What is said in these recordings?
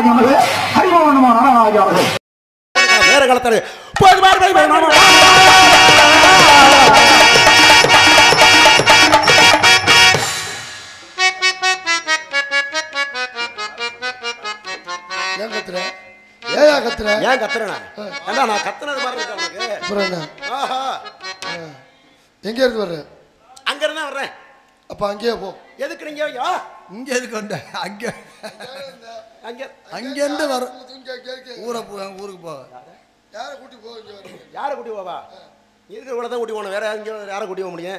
நடனமாகியானது ஹரிமோகனமா நடனமாகியானது வேற காலத்தாரு போது பாரு பாரு, பாரு, மாமா. ஏன் கத்துற ஏயா கத்துற ஏன் கத்துறேனா ஏண்டா நான் கத்துனது மாதிரி இருக்கா உனக்கு அப்புறம் என்ன ஆஹா எங்க இருந்து வர்ற அங்க இருந்தா வர்றேன் அப்ப அங்கேயே போ எதுக்கு நீங்க யா இங்க எதுக்கு வந்த அங்க அங்க அங்கேருந்து வர ஊரை போ ஊருக்கு போ யாரை கூட்டி போ இங்க வர யாரை கூட்டி போவா இருக்கிற கூட தான் கூட்டி போகணும் வேற எங்க யாரை கூட்டி போக முடியும்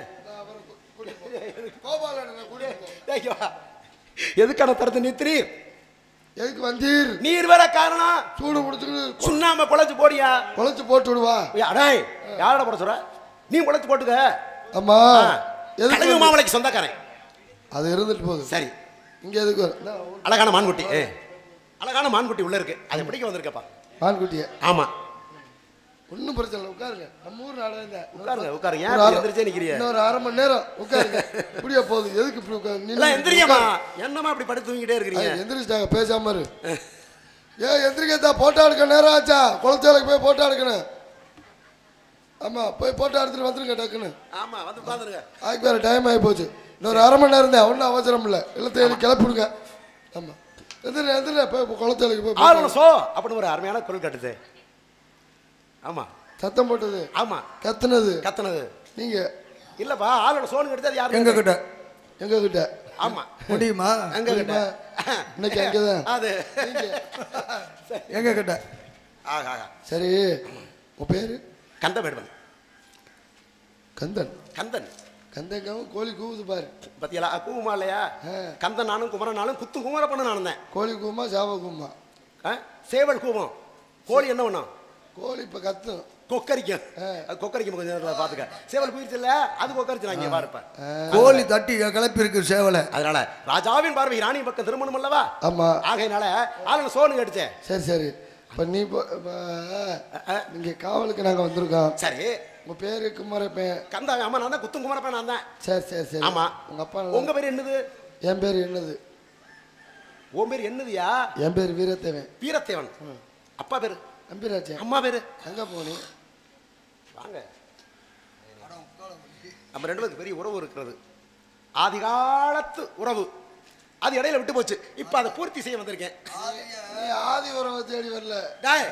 கோபாலன் கூட்டி போ டேய், வா. எதுக்கான தரத்து நிறுத்தி எதுக்கு வந்தீர் நீர் வேற காரணம் சூடு முடிச்சுக்கிட்டு சுண்ணாம குழச்சு போடியா குழச்சு போட்டு விடுவா ஏய், அடேய் யாரோட போட சொல்ற நீ குழச்சு போட்டுக்க அம்மா எதுக்கு கடுகு வந்து- மாமலைக்கு சொந்தக்காரன் அது இருந்துட்டு போகுது சரி இங்க எதுக்கு வர இந்தா, அழகான மான்குட்டி ஏ. அழகான மான்குட்டி உள்ள இருக்கு அதை பிடிக்க வந்திருக்கப்பா ஆண்குட்டிய ஆமா ஒன்றும் பிரச்சனை இல்லை உட்காருங்க நம்ம ஊர் நாடகம் தான் உட்காருங்க உட்காருங்க ஒரு ஏன் இப்படி அரை- எந்திரிச்சே நிக்கிறிய இன்னொரு அரை மணி நேரம் உட்காருங்க இப்படியே போகுது எதுக்கு இப்படி உட்காரு எல்லாம் எந்திரிக்கமா என்னமா இப்படி படுத்து தூங்கிட்டே இருக்கிறீங்க எந்திரிச்சிட்டாங்க பேசாம இரு ஏ எந்திரிக்கத்தா போட்டோ எடுக்க நேரம் ஆச்சா குளத்தேலுக்கு போய் போட்டோ எடுக்கணும் ஆமா போய் போட்டோ எடுத்துட்டு வந்துருங்க டக்குன்னு ஆமா வந்து உட்காந்துருங்க அதுக்கு வேற டைம் ஆகி போச்சு இன்னொரு அரை மணி நேரம் தான் ஒன்றும் அவசரம் இல்லை எல்லாத்தையும் கிளப்பிடுங்க ஆமா எந்திர எந்திர போய் குளத்தேலுக்கு போய் photo ஆளுநர் சோ அப்படின்னு ஒரு அருமையான குரல் கட்டுது ஆமா எடு. சத்தம் போட்டது ஆமா கத்துனது கத்துனது நீங்க இல்லப்பா ஆளோட சோனு கட்டுறது யாரு எங்க கிட்ட எங்க கிட்ட ஆமா முடியுமா எங்க கிட்ட இன்னைக்கு அங்கதான் அது எங்க கிட்ட ஆகா ஆகா. சரி உன் பேரு கந்த மேடுவன் கந்தன் கந்தன் கந்தங்காவும் கோழி கூவுது பாரு பத்தியலா கூவுமா இல்லையா ஆ. கந்தன் நானும் குமரன் நானும் குத்து குமர பண்ண நானும் தான் கோழி கூமா சாவ கூமா ஆ? சேவல் கூவம் கோழி என்ன பண்ணும் கோழி இப்ப கத்தும் கொக்கரிக்கும் ஆ. அது கொக்கரிக்கும் கொஞ்சம் நேரத்துல பாத்துக்க சேவல் குயிர்ச்சு இல்ல அது கொக்கரிச்சு நான் இங்க பாருப்ப கோழி தட்டி கிளப்பி இருக்கு சேவலை அதனால ராஜாவின் பார்வை ராணி பக்கம் திருமணம் அல்லவா ஆமா ஆகையினால ஆளுநர் சோனு கடிச்சேன் சரி சரி இப்ப நீ போ- இப்ப, இங்க காவலுக்கு நாங்க வந்திருக்கோம் சரி உங்க பேரு குமரப்பேன் கந்தா ஆமா நான் தான் குத்தும் குமரப்பேன் நான் தான் சரி சரி சரி ஆமா உங்க அப்பா உங்க பேர் என்னது என் பேர் என்னது உன் பேர் என்னதுயா என் பேர் வீரத்தேவன் வீரத்தேவன் அப்பா பேரு நம்பிராஜன் அம்மா பேரு எங்க போனி வாங்க நம்ம ரெண்டு பேருக்கு பெரிய உறவு இருக்கிறது ஆதி காலத்து உறவு அது இடையில விட்டு போச்சு இப்ப அதை பூர்த்தி செய்ய வந்திருக்கேன் நீ ஆதி உறவை தேடி வரல டேய்.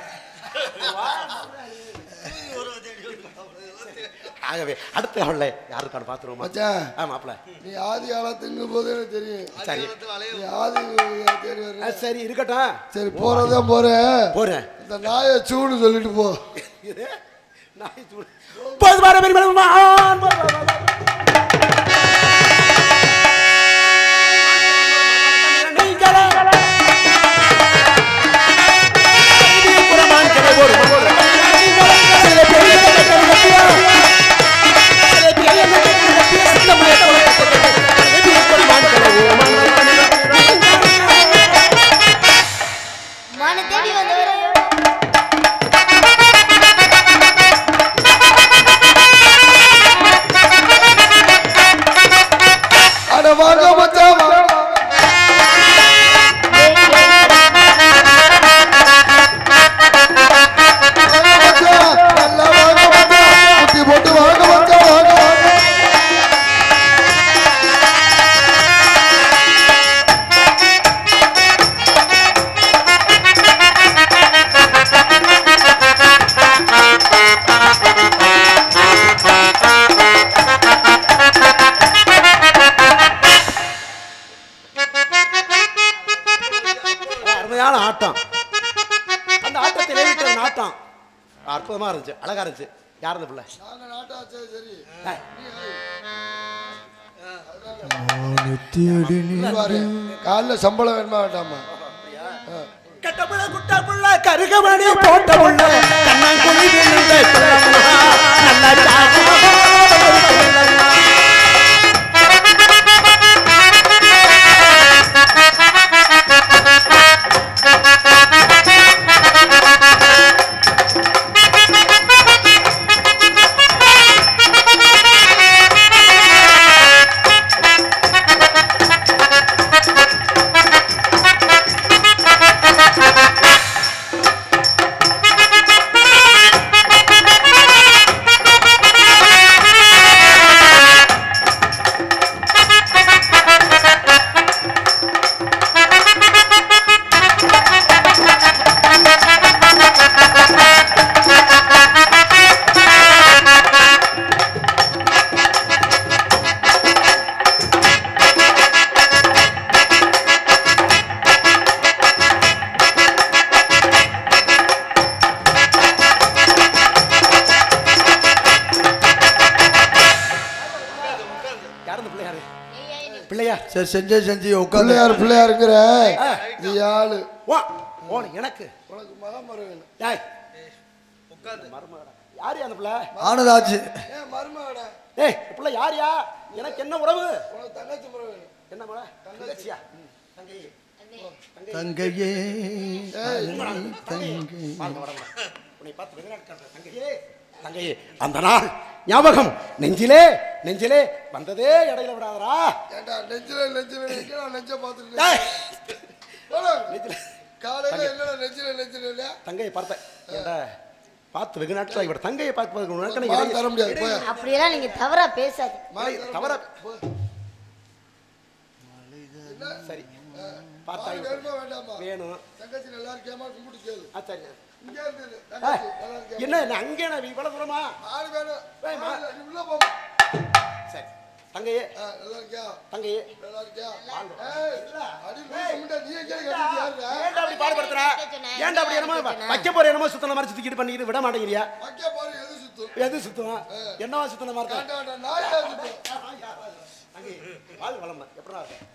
ஆகவே அடுத்த அவள யாருக்கான பாத்துருவோமா மச்சான் ஆ மாப்பிள நீ ஆதி காலத்துங்கும் போது எனக்கு தெரியும் சரி நீ ஆதி உறவை தேடி ஆ, வரல சரி இருக்கட்டும் சரி போறதான் போறேன் போறேன் இந்த நாயை சூடு சொல்லிட்டு போ இது நாய் சூடு. போது பாரு பெரிய மேடம் மான், போது பாரு, பாரு, பாரு. நீங்களே. புறமான் கிளை போடு, போடு. சில பெரிய கட்டளை கட்டியா. சில பெரிய கட்டளை கட்டியா, சின்னமலை கட்டளை கட்டியா. பெரிய புறமான் கிளை போடு, மான தேடி வந்தவரே அட வாங்க மச்சான் வாங்க. வாங்க மச்சான், நல்லா வாங்க மச்சான். குட்டி போட்டு வாங்க மச்சான், வாங்க, வாங்க. அருமையான ஆட்டம் அந்த ஆட்டத்தை நேரிட்ட நாட்டம் அற்புதமா இருந்துச்சு அழகா இருந்துச்சு யார் அந்த பிள்ளை நாங்க நாட்டா சரி, சரி. ஏய், பாரு, காலைல சம்பளம் வேணுமா வேண்டாமா கெட்ட பிள்ளை, குட்ட பிள்ளை, கருகமணி போட்ட புள்ள, கண்ணாங்குழி விழுந்த பிள்ளம்மா, நல்ல ஜாதகமா ஒரு பிள்ளம்மா. பிள்ளையா சரி செஞ்சே செஞ்சு உட்காந்து பிள்ளையார் பிள்ளையாருங்கிற நீ ஆளு ஓ ஓ எனக்கு உனக்கு மகமருவன் டேய் மருமகடா யாரு அந்த பிள்ளை ஆனதாச்சு ஏன் மருமகட டேய் இந்த பிள்ளை யாரியா எனக்கு என்ன உறவு உனக்கு தங்கச்சி மருவன் என்ன மலை தங்கச்சியா தங்கை தங்கையே பாருங்க வரங்க உன்னை பார்த்து வெளிநாட்டு தங்கையே தங்கையே அந்த நாள் ஞாபகம் நெஞ்சிலே நெஞ்சிலே வந்ததே இடையில விடாதடா ஏண்டா நெஞ்சில நெஞ்சில நிக்க நான் நெஞ்ச பாத்துட்டு டேய், நெஞ்சில காலையில என்னடா நெஞ்சில நெஞ்சில இல்ல தங்கையை பார்த்தேன் ஏண்டா பார்த்து வெகு நாட்கள் இவட தங்கையை பார்த்து பார்த்து உனக்கு மான் எனக்கு தர முடியாது போய் அப்படியெல்லாம் நீங்க தவறா பேசாது மான் தர தவறா முடியாது. சரி பார்த்தா மான் வேணுமா வேண்டாமா வேணும் தங்கச்சி நல்லா இருக்கியாமா கும்பிட்டு கேளு ஆ, சரி இங்க இருந்தது ஏய், தங்கச்சி நல்லா இருக்கியா என்ன என்ன அங்கே நான் இவ்வளவு தூரமா ஆடு வேணும் ஏய், மா- ஆடு, நீ உள்ள போ சரி தங்கையே ஆ, நல்லா இருக்கியா தங்கையே நல்லா இருக்கியா ஏய் அடி லூசு முண்டை, நீ எங்க கட்டிட்டு யாருடா ஏன்டா அப்படி பாடுபடுத்துற ஏன்டா அப்படி என்னமோ வைக்க போற என்னமோ சுத்தன மாதிரி சுத்திக்கிட்டு பண்ணிக்கிட்டு விட மாட்டேங்கிறியா வைக்க பாரு எது சுத்தும் எது சுத்தம் என்னவா சுத்தன மாதிரி வேண்டாம் வேண்டாம் நாயா சுத்தும் தங்கை வாழ் வளம் எப்படா இருக்கு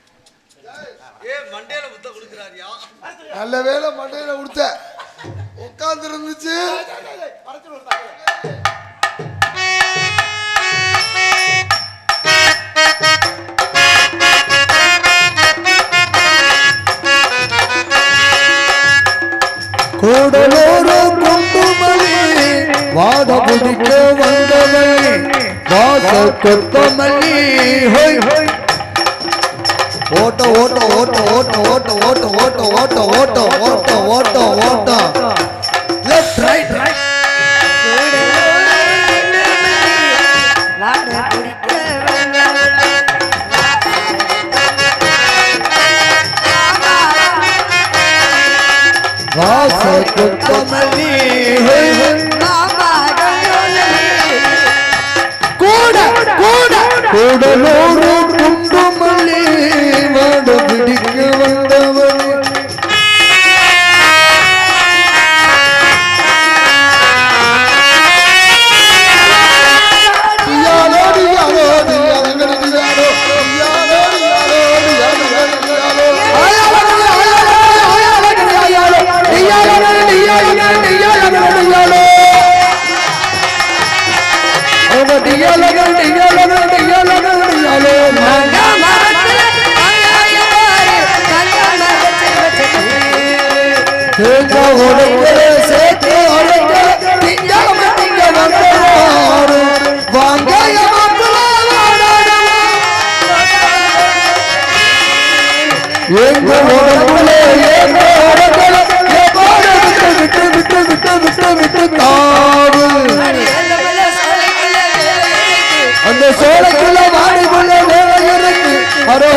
நல்ல வேலை மண்டையில உடுத்த உட்கார்ந்து இருந்துச்சு பறச்சு விடு தங்கை. கூடலோரோ குண்டுமணி வாட பிடிக்க வந்தவளி வாச கொத்தமல்லி ஹோய் ஓட்ட ஓட்ட ஓட்ட ஓட்ட ஓட்ட ஓட்ட ஓட்ட ஓட்ட ஓட்ட ஓட்ட ஓட்ட ஓட்ட லெஃப்ட் ரைட் ரைட் வாச கொத்தமல்லி ஹோய் ஹோய் கூட கூட கூடலோரு குண்டுமல்லி வாட பிடிக்க வந்தவளி டியாலோ டியாலோ டியாலோ டியாலோ டியாலோ டியாலோ டியாலோ எங்க உடம்புல எங்க உடம்புல எப்பாடு விட்டு விட்டு விட்டு விட்டு விட்டு விட்டு தாவு அந்த சோலைக்குள்ள வாடிக்குள்ள வேலை இருக்கு அரோ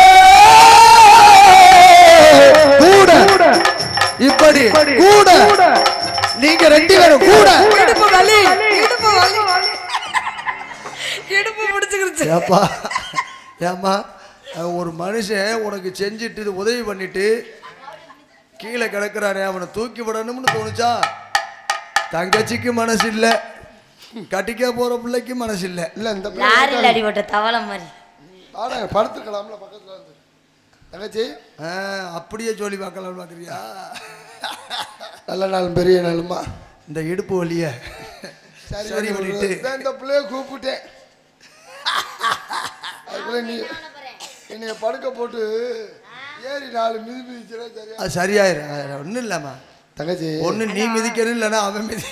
கூட இப்படி கூட நீங்க ரெண்டு பேரும் கூட இடுப்பு வலி இடுப்பு வலி இடுப்பு பிடிச்சுக்கிருச்சு ஏப்பா ஏம்மா அவன் ஒரு மனுஷன் உனக்கு செஞ்சுட்டு உதவி பண்ணிட்டு கீழே கிடக்குறானே அவனை தூக்கி விடணும்னு தோணுச்சா தங்கச்சிக்கு மனசு இல்லை கட்டிக்க போற பிள்ளைக்கு மனசு இல்லை இல்ல இந்த லாரியில் அடிபட்ட தவளை மாதிரி ஆனா படுத்துக்கலாம்ல பக்கத்துல வந்து தங்கச்சி ஆ, அப்படியே சொல்லி பார்க்கலாம் பார்க்குறியா நல்ல நாள் பெரிய நாளுமா இந்த இடுப்பு வலிய சரி பண்ணிட்டு இதான் இந்த பிள்ளைய கூப்பிட்டேன் அதுக்குள்ள நீ என்னைய படுக்க போட்டு ஏறி நாலு மிதி மிதிச்சுனா சரியா அது சரியாயிரும் ஒன்றும் இல்லைம்மா தங்கச்சி ஒன்று நீ மிதிக்கணும் இல்லைன்னா அவன் மிதி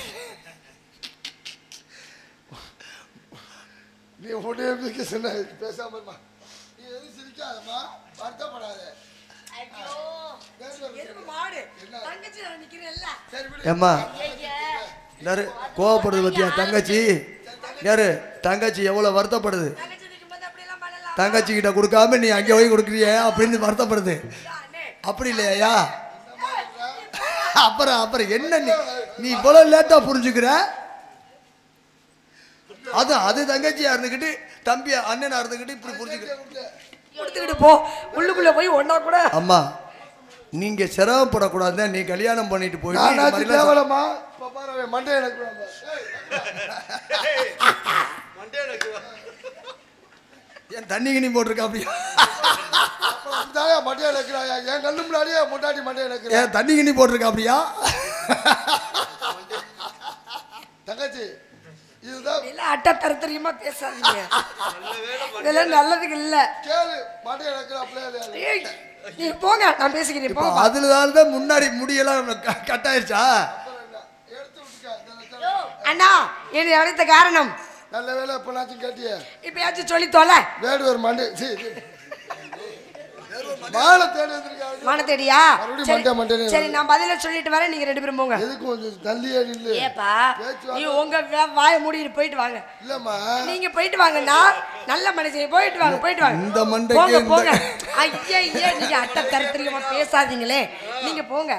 நீ உடனே மிதிக்க சொன்ன பேசாம இருமா நீ எதுவும் சிரிக்காதம்மா வருத்தப்படாத எருமை மாடு தங்கச்சி நான் நிக்கிறேன்ல சரி விடு ஏம்மா யாரு கோவப்படுது பத்தியா தங்கச்சி யாரு தங்கச்சி எவ்வளோ வருத்தப்படுது தங்கச்சி நிக்கும்போது அப்படியெல்லாம் பண்ணலாம் தங்கச்சி கிட்ட கொடுக்காம நீ அங்கே போய் கொடுக்குறியே அப்படின்னு வருத்தப்படுது அண்ணே அப்படி இல்லையா அப்புறம் அப்புறம் என்ன நீ நீ இவ்வளவு லேட்டா புரிஞ்சுக்கிற அது அது தங்கச்சியா இருந்துக்கிட்டு தம்பி அண்ணனா இருந்துக்கிட்டு இப்படி புரிஞ்சுக்கிற கொடுத்துக்கிட்டு போ உள்ளுக்குள்ள போய் ஒன்னா கூட அம்மா நீங்க சிரமப்படக்கூடாது நீ கல்யாணம் பண்ணிட்டு போயிட்டு இது நானாச்சு மாதிரிலாம் தேவலம்மா இப்போ பாரு அவன் மண்டை எனக்கு வேண்டாம். ஏய், ஏன் தண்ணி கிண்ணி போட்டிருக்கா அப்படியா தாயா மட்டையை இழக்கிறாயா என் கண்ணு முன்னாடியே முட்டாடி மட்டையை இழக்கிறேன் ஏன் தண்ணி கிண்ணி போட்டிருக்கா அப்படியா தங்கச்சி இதுதான் எல்லாம் அட்டை தரத்தரியமா பேசாதீங்க இதெல்லாம் நல்லதுக்கு இல்ல கேளு மட்டையை இழக்கிற அப்படியே ஏய், நீ போங்க நான் பேசிக்கிறேன் இப்போ போங்க அதுல தான் முன்னாடி முடியெல்லாம் க- கட் ஆயிடுச்சா எடுத்து விட்டுக்க இந்த லட்சம். அண்ணா என்னை அழைத்த காரணம் நல்ல வேலை இப்பனாச்சும் கேட்டியே இப்பயாச்சும் சொல்லி தொலை வேடுவர் மண்டை சீ சீ. மாலை தேடி வந்திருக்காங்க மான தேடியா மறுபடியும் சரி, மண்டை மண்டையில சரி நான் பதில சொல்லிட்டு வரேன் நீங்க ரெண்டு பேரும் போங்க எதுக்கு கொஞ்சம் தள்ளியே நில்லு ஏப்பா பேச்சு நீ உங்க வே- வாயை மூடிட்டு போயிட்டு வாங்க இல்லம்மா நீங்க போயிட்டு வாங்கண்ணா நல்ல மனுஷன் போயிட்டு வாங்க போயிட்டு வாங்க இந்த மண்டைக்கு போங்க இந்த- போங்க ஐயா ஐயா நீங்க அட்டை தரத்திரியமா பேசாதீங்களே நீங்க போங்க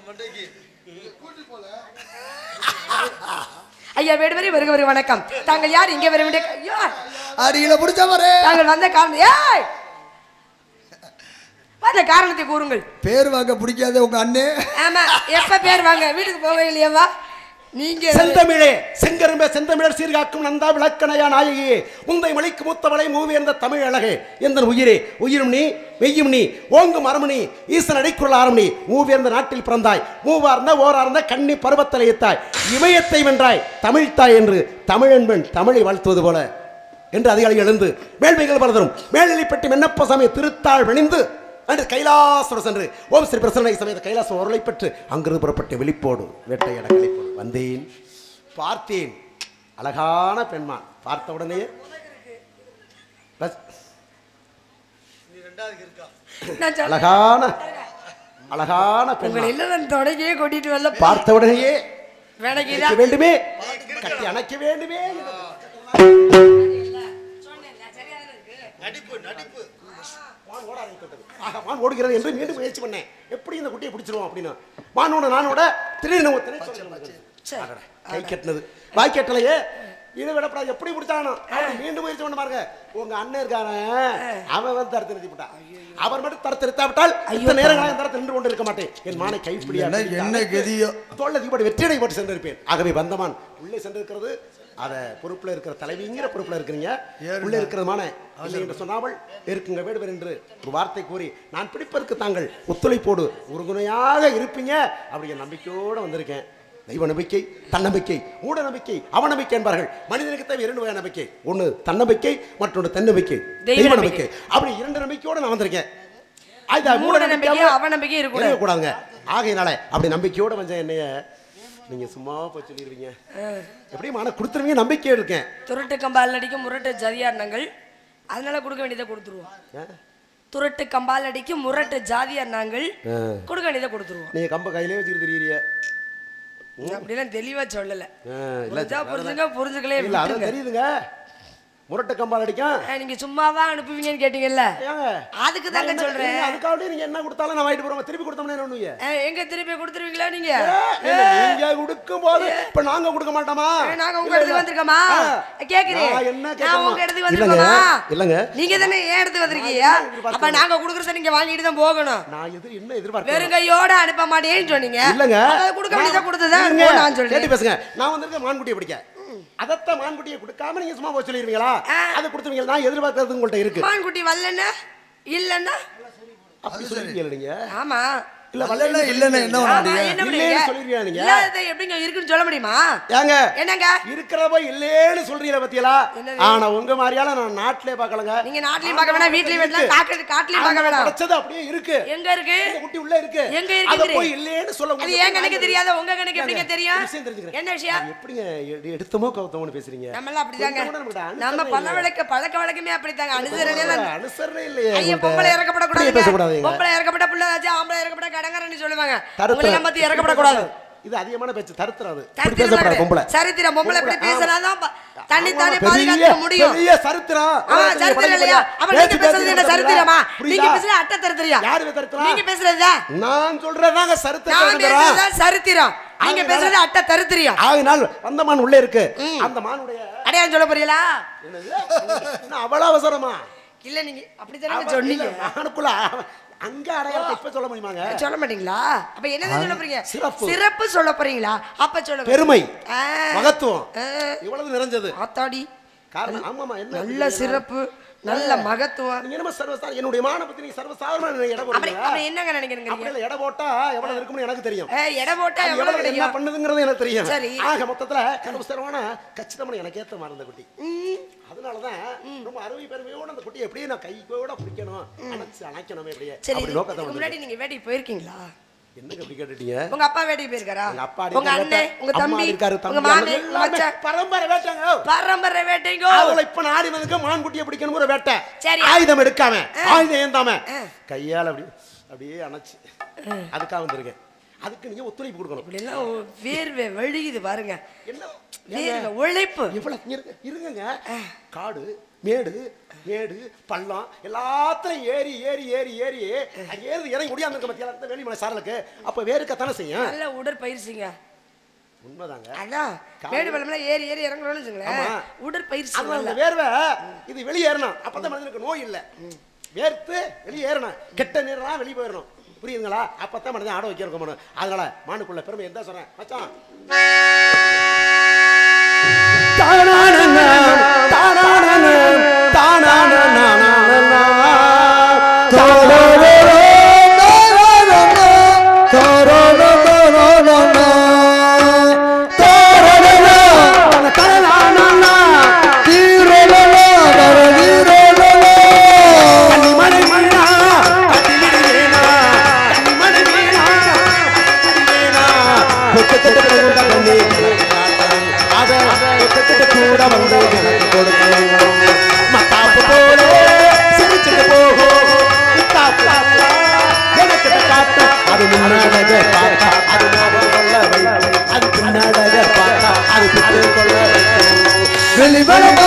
ஐயா வேடுவரி வருக வருக வணக்கம் தாங்கள் யார் இங்கே வர வேண்டிய ஐயா அடியில பிடிச்ச பாரு தாங்கள் வந்த காரணம் ஏய் வந்த காரணத்தை கூறுங்கள் பேர் வாங்க பிடிக்காத உங்க அண்ணே ஆமா எப்ப பேர் வாங்க வீட்டுக்கு போக இல்லையாவா நீங்க செந்தமிழே செங்கரும்பே செந்தமிழர் சீர்காக்கும் நந்தா விளக்கணையா நாயகியே உந்தை மொழிக்கு மூத்தவளை மூவேந்த தமிழ் அழகே எந்த உயிரே உயிரும் நீ மெய்யும் நீ ஓங்கும் அரமணி ஈசன் அடைக்குள்ள ஆரமணி மூவேந்த நாட்டில் பிறந்தாய் மூவார்ந்த ஓரார்ந்த கண்ணி பருவத்தலையத்தாய் இமயத்தை வென்றாய் தமிழ்த்தாய் என்று தமிழன்பெண் தமிழை வாழ்த்துவது போல என்று அதிகாலை எழுந்து மேல்மைகள் பலதரும் மேல்நிலைப்பட்டி மென்னப்ப சாமி திருத்தாள் பணிந்து அன்று கைலாசோடு சென்று ஓம் ஸ்ரீ பிரசன்னை சமேத கைலாசம் ஒருளை பெற்று அங்கிருந்து புறப்பட்டு வெளிப்போடு வேட்டையட கலைப்போடு வந்தேன் பார்த்தேன் அழகான பெண்மான் பார்த்த உடனே பஸ், நான் சொல்ல அழகான அழகான உங்களை பெண்மான் இல்ல நான் தொடங்கியே கூட்டிட்டு வரல பார்த்த உடனேயே வேலைக்கு அணைக்க வேண்டுமே கட்டி அணைக்க வேண்டுமே வான் ஓட ஆரம்பித்துவிட்டது. ஆக, வான் ஓடுகிறது என்று மீண்டும் முயற்சி பண்ணேன் எப்படி இந்த குட்டியை பிடிச்சிருவோம் அப்படின்னு வானோட நானோட திடீர்னு ஒரு திரை சொல்லி வந்தது. அடடா, கை கட்டினது வாய் கட்டலையே இது விடப்படாது எப்படி பிடிச்சானோ அப்படி மீண்டும் முயற்சி பண்ண பாருங்க உங்க அண்ணன் இருக்கான அவன் வந்து தடுத்து நிறுத்தி விட்டான் அவர் மட்டும் தடுத்து நிறுத்தாவிட்டால் இத்தனை நேரங்களாக இந்த இடத்துல நின்று கொண்டு இருக்க மாட்டேன் என் மானை கைப்பிடியா என்ன என்ன கதியோ தோல்ல தீபாவளி வெற்றியடை போட்டு சென்றிருப்பேன் ஆகவே வந்தமான் உள்ளே சென்றிருக்கிறது அத பொறுப்புல இருக்கிற தலைவிங்கிற பொறுப்புல இருக்கிறீங்க உள்ளே இருக்கிறதுமான இல்லை என்று சொன்னாமல் இருக்குங்க வேடுவர் என்று ஒரு வார்த்தை கூறி நான் பிடிப்பதற்கு தாங்கள் ஒத்துழைப்போடு உறுதுணையாக இருப்பீங்க அப்படிங்கிற நம்பிக்கையோடு வந்திருக்கேன் தெய்வ நம்பிக்கை தன்னம்பிக்கை மூட நம்பிக்கை அவநம்பிக்கை என்பார்கள் மனிதனுக்கு தேவை இரண்டு வகை நம்பிக்கை ஒன்று தன்னம்பிக்கை மற்றொன்று தன்னம்பிக்கை தெய்வ தெய்வ நம்பிக்கை. நம்பிக்கை அப்படி இரண்டு நம்பிக்கையோடு நான் வந்திருக்கேன் அது மூட நம்பிக்கை அவநம்பிக்கை இருக்கக்கூடாது கூடாதுங்க ஆகையினால அப்படி நம்பிக்கையோட வந்து என்னைய நீங்க சும்மா போய் சொல்லிடுவீங்க எப்படியும் ஆனா கொடுத்துருவீங்க நம்பிக்கை இருக்கேன் துரட்டு கம்பால் அடிக்கும் முரட்டு ஜதியார் அதனால கொடுக்க வேண்டியதை கொடுத்துருவோம் துரட்டு கம்பால் அடிக்கும் முரட்டு ஜாதியார் நாங்கள் கொடுக்க வேண்டியதை கொடுத்துருவோம் நீங்க கம்ப கையிலே வச்சுட்டு தெரியறிய அப்படிலாம் தெளிவா சொல்லல இல்ல புரிஞ்சா புரிஞ்சுங்க புரிஞ்சுக்கலே இல்ல அது விட்டுருங்க தெரியுதுங்க முரட்டை கம்பால் அடிக்கும் ஏய், நீங்க சும்மாவா அனுப்புவீங்கன்னு கேட்டீங்கல்ல ஏங்க அதுக்கு தாங்க என்ன- சொல்றேன் நீங்க அதுக்காக நீங்க என்ன கொடுத்தாலும் நான் வாங்கிட்டு போறோம் திருப்பி கொடுத்தோம்னா என்ன பண்ணுவீங்க ஏய், எங்க திருப்பி கொடுத்துருவீங்களா நீங்க இல்ல, நீங்க கொடுக்கும் போது இப்ப நாங்க கொடுக்க மாட்டோமா ஏய், நாங்க உங்க இல்ல, இடத்துக்கு இல்ல. வந்திருக்கோமா ஆ. கேக்குறேன் நான் என்ன நான் கேட்கணுமா? உங்க இடத்துக்கு இல்லங்க, வந்திருக்கோமா இல்லங்க. நீங்க தானே ஏன் இடத்துக்கு வந்திருக்கீங்க நான் என்ன எதிர்பார்த்தேன்? அப்ப நாங்க குடுக்கறத நீங்க வாங்கிட்டு தான் போகணும் நான் எது என்ன எதிர்பார்க்கிறேன் வெறும் கையோட அனுப்ப மாட்டேன்னு சொன்னீங்க இல்லங்க அதை கொடுக்க வேண்டியதை கொடுத்ததான் இருங்க. நான் சொல்றேன் கேட்டு பேசுங்க நான் வந்திருக்க மான்குட்டியை பிடிக்க அதத்த மான்குட்டியை கொடுக்காம நீங்க சும்மா போய் சொல்லிடுவீங்களா ஆ. அதை கொடுத்துருவீங்க நான் எதிர்பார்க்கறது உங்கள்ட்ட இருக்கு மான்குட்டி வரலன்னா இல்லன்னா அப்படி சொல்லிருக்கீங்க நீங்க ஆமா இல்ல இல்லைன்னா இல்லைன்னா என்ன பண்ண ஆமா, முடியும் என்ன இல்லைன்னு பண்ணுவீங்க? சொல்லிருவியா நீங்க? இல்லாததை எப்படிங்க இருக்குன்னு சொல்ல முடியுமா ஏங்க என்னங்க இருக்கிறத போய் இல்லேன்னு சொல்றீங்களா பத்தியலா என்னது? ஆனா உங்க மாதிரியால நான் நாட்டிலே பார்க்கலங்க நீங்க நாட்டிலையும் பார்க்க வேணாம் வீட்லயும் வேணாம் காட்டு காட்டுலயும் பார்க்க வேணாம் கிடைச்சது அப்படியே இருக்கு எங்க இருக்கு இந்த குட்டி உள்ள இருக்கு எங்க அத இருக்குது? போய் இல்லேன்னு சொல்ல அது உங்களுக்கு ஏன் கணக்கு நான் தெரியாத உங்க கணக்கு எப்படிங்க ஏங்க, தெரியும் ஒரு விஷயம் தெரிஞ்சுக்கிறேன். என்ன விஷயம் அது எப்படிங்க எடு- எடுத்தமோ கவுத்தமோன்னு பேசுறீங்க நம்ம எல்லாம் அப்படிதாங்க கொஞ்சம் கூட நமக்கு அனுசரணை நம்ம பல இல்லையே. வழக்க பழக்க வழக்கமே அப்படித்தாங்க அனுசரணை எல்லாம் அனுசரணை இல்லையே ஐயா உங்கள்ட்ட. பொம்பளை இப்படியே இறக்கப்படக்கூடாது பேசக்கூடாதுங்க பொம்பளை இறக்கப்பட்ட புள்ளாச்சு ஆம்பளை இறக்கப்பட்ட கடங்காரன்னு சொல்லுவாங்க தருத்திரம். உங்களை நம்பத்தி இறக்கப்படக்கூடாது இது அதிகமான பேச்சு தருத்திரம் அது இப்படி சரித்திரம் பேசப்படாது தான் பொம்பளை சரித்திரம் பொம்பளை எப்படி பொம்பளை, பேசினாதான் ப- தன்னை ஆமா, தானே பெரிய- பாதுகாத்துக்க முடியும் பெரிய சரித்திரம் ஆமா உலகத்துல சரித்திரம் படைக்க இல்லையா முடியாது. அப்ப நீங்க பேச்சு பேசுறது என்ன பேச்சு சரித்திரமா புரியுதா? நீங்க பேசுறது அட்டை சரித்திரம் யாரு சரித்திரம்? நீங்க பேசுறதா நான் சொல்றதாங்க சரித்திரம் நான் பேசுறது சரித்திரம் நீங்க அதனால- பேசுறது அட்டை தரித்திரியம் ஆகினால் அந்த மான் உள்ளே இருக்கு அந்த மானுடைய அடையாளம் சொல்ல போறீங்களா என்னது? என்ன அவ்வளவு அவசரமா இல்ல நீங்க அப்படித்தானே அவ- சொன்னீங்க இல்ல, மானுக்குள்ள அவ- அங்க அடையாளத்தை இப்ப சொல்ல முடியுமாங்க சொல்ல மாட்டீங்களா அப்ப என்ன சொல்ல போறீங்க சிறப்பு. சிறப்பு சொல்ல போறீங்களா அப்ப சொல்ல பெருமை ஆ. மகத்துவம் ஆ. இவ்வளவு நிறைஞ்சது ஆத்தாடி காரணம் ஆமாமா என்ன நல்ல சிறப்பு நல்ல மகத்துவம் நீங்க என்ன சர்வசாதாரண என்னுடைய மான பத்தி நீங்க சர்வசாதாரண எடை அப்படி போடுறீங்க அப்படி என்னங்க நினைக்கிறீங்க அப்படி இல்ல, எடை போட்டா எவ்வளவு இருக்கும்னு எனக்கு தெரியும் ஏய், எடை போட்டா அது எவ்வளவு எவ்வளவு என்ன கிடைக்கும் பண்ணுதுங்கிறது எனக்கு தெரியும் சரி. ஆக மொத்தத்துல சர்வசாதாரண கச்சிதமான எனக்கு ஏத்த மாதிரி அந்த குட்டி அதனாலதான் ரொம்ப அருமை பெருமையோட அந்த குட்டியை எப்படியே நான் கையோட பிடிக்கணும் அணைச்சு அணைக்கணுமே எப்படியே சரி அப்படி நோக்கத்தை இதுக்கு வந்து முன்னாடி நீங்க வேட்டைக்கு போயிருக்கீங்களா என்னங்க அப்படி கேட்டுட்டீங்க உங்க அப்பா வேட்டைக்கு போயிருக்காரா எங்க அப்பா உங்க அடிக்கிற அண்ணன் வேட்டை, உங்க அம்மா தம்பி இருக்காரு, உங்க தம்பி, மாமி அண்ணன் உங்க எல்லாமே மச்சான் பரம்பரை வேட்டைங்க பரம்பரை வேட்டைங்கோ அவளை இப்ப நாடி வந்ததுக்கு மான் குட்டியை பிடிக்கணும் ஒரு வேட்டை சரி. ஆயுதம் எடுக்காம ஆயுதம் ஏந்தாம கையால அப்படி அப்படியே அணைச்சு அதுக்காக வந்திருக்கேன் அதுக்கு நீங்க ஒத்துழைப்பு கொடுக்கணும் இப்படி எல்லாம் ஒ- வேர்வை வழியுது பாருங்க என்ன வேர்வை உழைப்பு எவ்வளவு இருங்க இருங்கங்க காடு மேடு மேடு பள்ளம் எல்லாத்துலயும் ஏறி ஏறி ஏறி ஏறி அங்க ஏறி இறங்கி முடியாம இருக்க மத்தியால வேலிமலை சாரலுக்கு அப்ப வேர்க்கத்தானே செய்யும் நல்ல உடற்பயிற்சிங்க உண்மைதாங்க அதான் மேடு பள்ளம்லாம் ஏறி ஏறி இறங்கணும்னு வச்சுங்களேன் ஆமா. உடற்பயிற்சி அதனால நல்ல. அந்த வேர்வை இது வெளியேறணும் அப்பதான் மனிதனுக்கு நோய் இல்ல வேர்த்து வெளியேறணும் கெட்ட நீரெல்லாம் வெளியே போயிடணும் புரியுதுங்களா அப்பதான் மனிதன் ஆட வைக்க இருக்க முடியும் அதனால மானுக்குள்ள பெருமை எந்த சொல்றேன் மச்சான் தானானனா, தானானனா, தானானனா, தானானனா, கன்னிமலை மண்ணா, கட்டிலிடுவேனா, கன்னிமலை மீனா, கட்டிலிடுவேனா, கொக்கத்தட்ட கூட வந்து எனக்கு காட்டணும். அத கொக்கத்தட்ட கூட வந்து எனக்கு கொடுக்கணும். மத்தாப்பு போல சிரிச்சுட்டு போகும். முத்தாப்பு எனக்கு காட்டு. அது முன்னாடக பார்த்தா அது ஞாபகம் கொள்ள வைக்கும். அது பின்னாடக பார்த்தா அது பிட்டு கொள்ள வைக்கும்.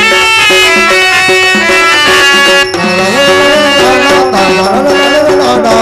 ஆ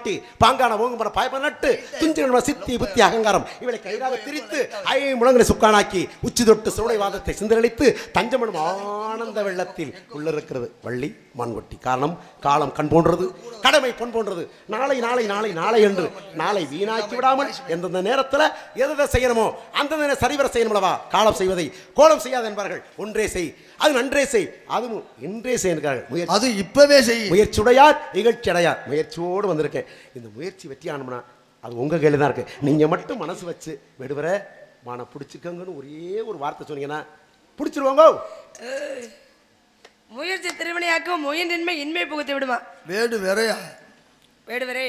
மாட்டி பாங்கான ஓங்குமர பாய்ப்ப நட்டு துஞ்சின சித்தி புத்தி அகங்காரம் இவளை கைதாக திரித்து ஐ முழங்கனை சுக்கானாக்கி உச்சி தொட்டு சுடைவாதத்தை சிந்தரித்து தஞ்சமனும் ஆனந்த வெள்ளத்தில் உள்ளிருக்கிறது வள்ளி மான்வட்டி காரணம் காலம் கண் போன்றது கடமை பொன் போன்றது நாளை நாளை நாளை நாளை என்று நாளை வீணாக்கி விடாமல் எந்தெந்த நேரத்தில் எதை செய்யணுமோ அந்தந்த சரிவர செய்யணும்லவா காலம் செய்வதை கோலம் செய்யாது என்பார்கள் ஒன்றே செய் அது நன்றே செய் அதுவும் இன்றே செய் என்கிறார்கள் முயற்சி அது இப்பவே செய் முயற்சியுடையார் நிகழ்ச்சி அடையார் முயற்சியோடு வந்திருக்கேன் இந்த முயற்சி வெற்றி ஆகணும்னா அது உங்க கையில தான் இருக்கு நீங்க மட்டும் மனசு வச்சு விடுவர மான பிடிச்சிக்கங்கன்னு ஒரே ஒரு வார்த்தை சொன்னீங்கன்னா பிடிச்சிருவாங்க முயற்சி திருவினையாக்கும் முயன்றின்மை இன்மை புகுத்தி விடுமா வேடு வேறையா வேடுவரே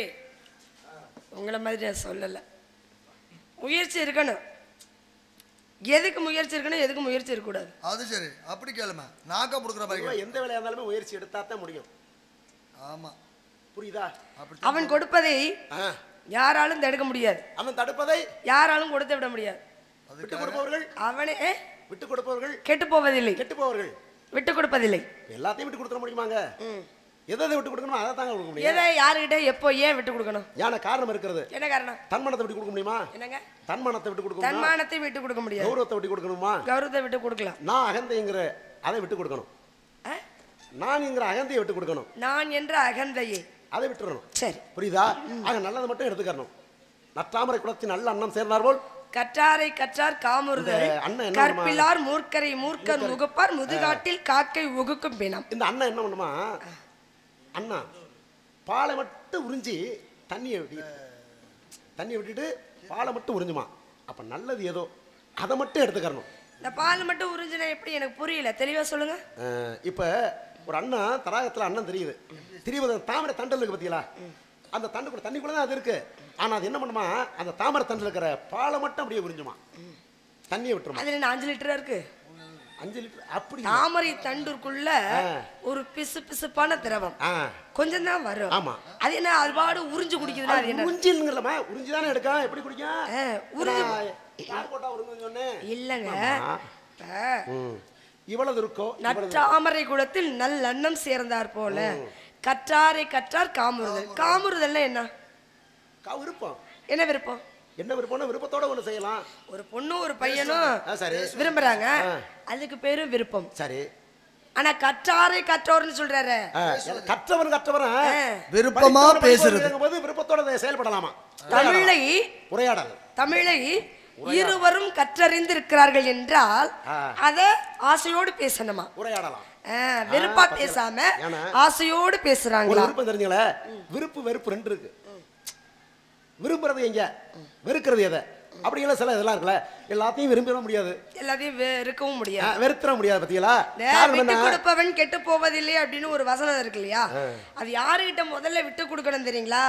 உங்களை மாதிரி நான் சொல்லலை முயற்சி இருக்கணும் எதுக்கு முயற்சி இருக்கணும் எதுக்கு முயற்சி இருக்கக்கூடாது அது சரி அப்படி கேளுமா நாக்கா கொடுக்குற மாதிரி கேளு. எந்த வேலையா இருந்தாலுமே முயற்சி எடுத்தா தான் முடியும் ஆமா புரியுதா அப்படி அவன் கொடுப்பதை ஆ. யாராலும் தடுக்க முடியாது அவன் தடுப்பதை யாராலும் கொடுத்து விட முடியாது விட்டு கொடுப்பவர்கள் அவனே விட்டு கொடுப்பவர்கள் கெட்டு போவதில்லை கெட்டு போவர்கள் விட்டு கொடுப்பதில்லை எல்லாத்தையும் விட்டு கொடுத்துட முடியுமாங்க ம். எதை எதை விட்டு கொடுக்கணுமோ அதை தாங்க கொடுக்க முடியும் எதை யாருக்கிட்ட எப்போ ஏன் விட்டு கொடுக்கணும் யான காரணம் இருக்கிறது என்ன காரணம் தன்மானத்தை விட்டு கொடுக்க முடியுமா என்னங்க தன்மானத்தை விட்டு கொடுக்க முடியுமா தன்மானத்தை விட்டு கொடுக்க முடியாது கௌரவத்தை விட்டு கொடுக்கணுமா கௌரவத்தை விட்டு கொடுக்கலாம் நான் அகந்தைங்கிற அதை விட்டு கொடுக்கணும் ஆ? நான்ங்கிற அகந்தையை விட்டு கொடுக்கணும் நான் என்ற அகந்தையே அதை விட்டுறணும் சரி புரியுதா ஆக நல்லதை மட்டும் எடுத்துக்கணும் நற்றாமரை குளத்தின் நல்ல அன்னம் சேர்ந்தார் போல் கற்றாரை கற்றார் காமுறுதல் இந்த அண்ணன் என்ன கற்பிலார் மூர்க்கரை மூர்க்கர் முகப்பார் முதுகாட்டில் காக்கை உகுக்கும் பிணம் இந்த அண்ணன் என்ன பண்ணுமா அண்ணா பாலை மட்டும் உறிஞ்சி தண்ணியை விட்டு தண்ணியை விட்டுட்டு பாலை மட்டும் உறிஞ்சுமா அப்ப நல்லது ஏதோ அதை மட்டும் எடுத்துக்கறணும் இந்த பால் மட்டும் உறிஞ்சினா எப்படி எனக்கு புரியல தெளிவா சொல்லுங்க அஹ் இப்ப ஒரு அண்ணன் தடாகத்துல அண்ணன் தெரியுது தெரியுது தாமரை தண்டல் இருக்கு பாத்தீங்களா அந்த தண்டு கூட தண்ணிக்குள்ள தான் அது இருக்கு ஆனா அது என்ன பண்ணுமா அந்த தாமரை தண்டில் இருக்கிற பாலை மட்டும் அப்படியே உறிஞ்சுமா தண்ணியை விட்டுருமா அதுல என்ன அஞ்சு லிட்டரா இருக்கு அஞ்சு லிட்டர் அப்படி தாமரை தண்டுக்குள்ள ஆ. ஒரு பிசு பிசுப்பான திரவம் ஆ கொஞ்சம் தான் வரும் ஆமா. அது என்ன அது பாடு உறிஞ்சு குடிக்குதுன்னா அது என்ன உறிஞ்சில்லைமா உறிஞ்சி தானே எடுக்கும் எப்படி குடிக்கும் ஆ, உறிஞ்சு நான் யார் போட்டா உறிஞ்சுன்னு சொன்னேன் இல்லங்க ஆமா. இப்ப ம். இவ்வளவு இருக்கோ இவ்வளவு நற்றாமரை குளத்தில் நல்லெண்ணம் சேர்ந்தார் போல கற்றாரை கற்றார் காமுறுதல் காமுறுதல்னா என்ன க- விருப்பம் என்ன விருப்பம் என்ன விருப்பம்னா விருப்பத்தோட ஒண்ணு செய்யலாம் ஒரு பொண்ணும் ஒரு பையனும் ஆ, சரி விரும்புறாங்க ஆ. அதுக்கு பேரு விருப்பம் சரி ஆனா கற்றாரை கற்றோர்னு சொல்றாரு ஆ, கற்றவன் கற்றவன் விருப்பமா பேசுறது போது விருப்பத்தோட அதை செயல்படலாமா தமிழை உரையாடல் தமிழை இருவரும் கற்றறிந்திருக்கிறார்கள் என்றால் ஆ. அத ஆசையோடு பேசணுமா உரையாடலாம் ஆ, வெறுப்பா பத்தியா? பேசாம ஏன்னா, ஆசையோடு ஒரு பேசுறாங்களா விருப்பம் தெரிஞ்சுங்களே விருப்பு வெறுப்பு ரெண்டு இருக்கு விரும்புறது எங்க வெறுக்கிறது எதை அப்படிங்கிற சில இதெல்லாம் இருக்குல்ல எல்லாத்தையும் விரும்பிட முடியாது எல்லாத்தையும் வெறுக்கவும் ஆ, முடியாது வெறுத்துற முடியாது பத்தியலா இந்த காரணம் விட்டு என்ன கொடுப்பவன் கெட்டு போவதில்லை அப்படின்னு ஒரு வசனம் இருக்கு இல்லையா அது யாருகிட்ட முதல்ல விட்டு கொடுக்கணும் தெரியுங்களா